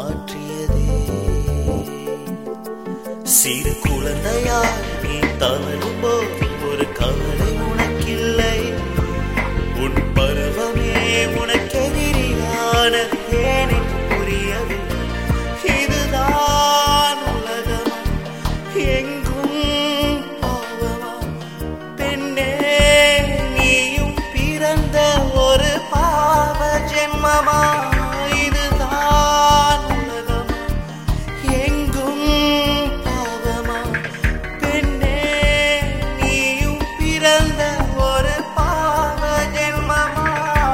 மாற்றியதே சிறு குழந்தையாய் நீ தவறும் போது ஒரு கவலை உனக்கில்லை உன் பருவமே உனக்கெதிரியானது ஏன் என்று புரியவில்லை இதுதான் உலகமா எங்கும் பாவமா பெண்ணே நீயும் பிறந்த ஒரு பாவ ஜென்மமா இதுதான் உலகமா எங்கும் பாவமா பெண்ணே நீயும் பிறந்த ஒரு பாவ ஜென்மமா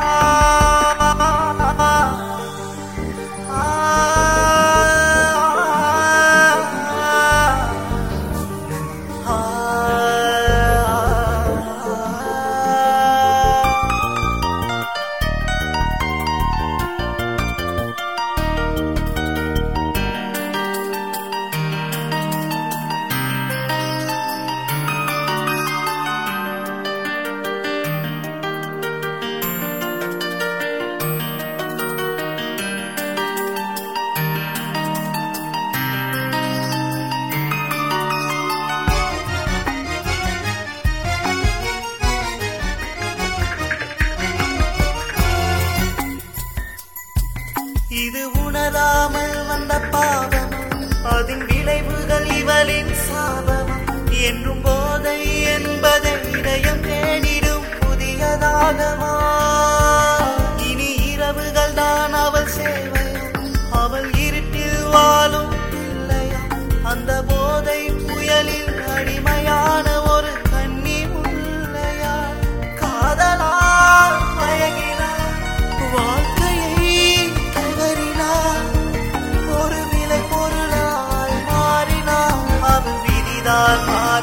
இது உணராமல் வந்த பாவம் அதன் விளைவுகள் இவளின் சாபம் என்றும் போதை என்பதை இதயம் தேடிடும் புதியதாகமா இனி இரவுகள் தான் அவள் சேவையா அவள் இருட்டில் வாழும் பிள்ளையா அந்த போதை புயலில் அடிமையான ஒரு கன்னி முல்லையா காதலால் மயங்கினார் வாழ்க்கையை தவறினார் ஒரு விலை பொருளாய் மாறினார் அவள் விதிதான் மாறி